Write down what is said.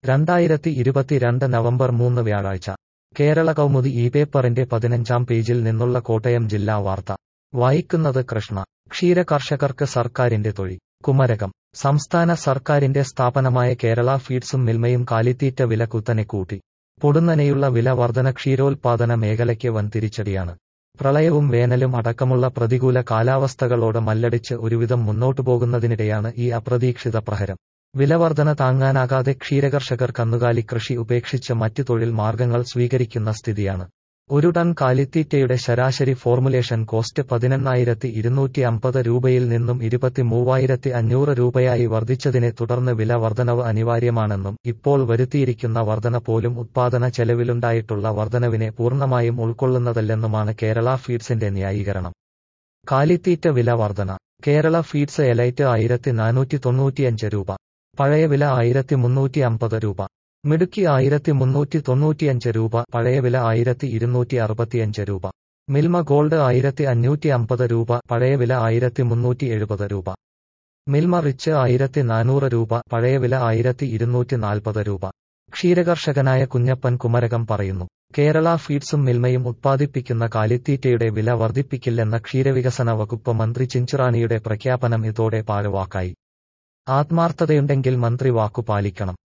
രണ്ടായിരത്തി ഇരുപത്തിരണ്ട് നവംബർ മൂന്ന് വ്യാഴാഴ്ച കേരള കൗമുദി ഈ പേപ്പറിന്റെ പതിനഞ്ചാം പേജിൽ നിന്നുള്ള കോട്ടയം ജില്ലാ വാർത്ത വായിക്കുന്നത് കൃഷ്ണ ക്ഷീര കർഷകർക്ക് സർക്കാരിന്റെ തൊഴി കുമരകം സംസ്ഥാന സർക്കാരിന്റെ സ്ഥാപനമായ കേരള ഫീഡ്സും മിൽമയും കാലിത്തീറ്റ വില കുത്തനെ കൂട്ടി പൊടുന്നനെയുള്ള വില വർധന ക്ഷീരോത്പാദന മേഖലയ്ക്ക് വൻ തിരിച്ചടിയാണ് പ്രളയവും വേനലും അടക്കമുള്ള പ്രതികൂല കാലാവസ്ഥകളോട് മല്ലടിച്ച് ഒരുവിധം മുന്നോട്ടു പോകുന്നതിനിടെയാണ് ഈ അപ്രതീക്ഷിത പ്രഹരം വിലവർധന താങ്ങാനാകാതെ ക്ഷീരകർഷകർ കന്നുകാലി കൃഷി ഉപേക്ഷിച്ച് മറ്റു തൊഴിൽ മാർഗങ്ങൾ സ്വീകരിക്കുന്ന സ്ഥിതിയാണ് ഒരു ടൺ കാലിത്തീറ്റയുടെ ശരാശരി ഫോർമുലേഷൻ കോസ്റ്റ് പതിനെണ്ണായിരത്തി ഇരുന്നൂറ്റി അമ്പത് രൂപയിൽ നിന്നും ഇരുപത്തി മൂവായിരത്തി അഞ്ഞൂറ് രൂപയായി വർദ്ധിച്ചതിനെ തുടർന്ന് വില വർധനവ് അനിവാര്യമാണെന്നും ഇപ്പോൾ വരുത്തിയിരിക്കുന്ന വർധന പോലും ഉത്പാദന ചെലവിലുണ്ടായിട്ടുള്ള വർധനവിനെ പൂർണ്ണമായും ഉൾക്കൊള്ളുന്നതല്ലെന്നുമാണ് കേരള ഫീഡ്സിന്റെ ന്യായീകരണം കാലിത്തീറ്റ വില വർധന കേരള ഫീഡ്സ് എലൈറ്റ് ആയിരത്തി നാനൂറ്റി തൊണ്ണൂറ്റിയഞ്ച് രൂപ പഴയ വില ആയിരത്തി മുന്നൂറ്റി അമ്പത് രൂപ മിടുക്കി ആയിരത്തി മുന്നൂറ്റി തൊണ്ണൂറ്റിയഞ്ച് രൂപ പഴയ വില ആയിരത്തി ഇരുന്നൂറ്റി അറുപത്തിയഞ്ച് രൂപ മിൽമ ഗോൾഡ് ആയിരത്തി അഞ്ഞൂറ്റി അമ്പത് രൂപ പഴയ വില ആയിരത്തി മുന്നൂറ്റി എഴുപത് രൂപ മിൽമ റിച്ച് ആയിരത്തി നാനൂറ് രൂപ പഴയ വില ആയിരത്തി ഇരുന്നൂറ്റി നാൽപ്പത് രൂപ ക്ഷീരകർഷകനായ കുഞ്ഞപ്പൻ കുമരകം പറയുന്നു കേരള ഫീഡ്സും മിൽമയും ഉത്പാദിപ്പിക്കുന്ന കാലിത്തീറ്റയുടെ വില വർദ്ധിപ്പിക്കില്ലെന്ന ക്ഷീരവികസന വകുപ്പ് മന്ത്രി ചിഞ്ചുറാണിയുടെ പ്രഖ്യാപനം ഇതോടെ പാഴുവാക്കായി ആത്മാർത്ഥതയുണ്ടെങ്കിൽ മന്ത്രി വാക്കു പാലിക്കണം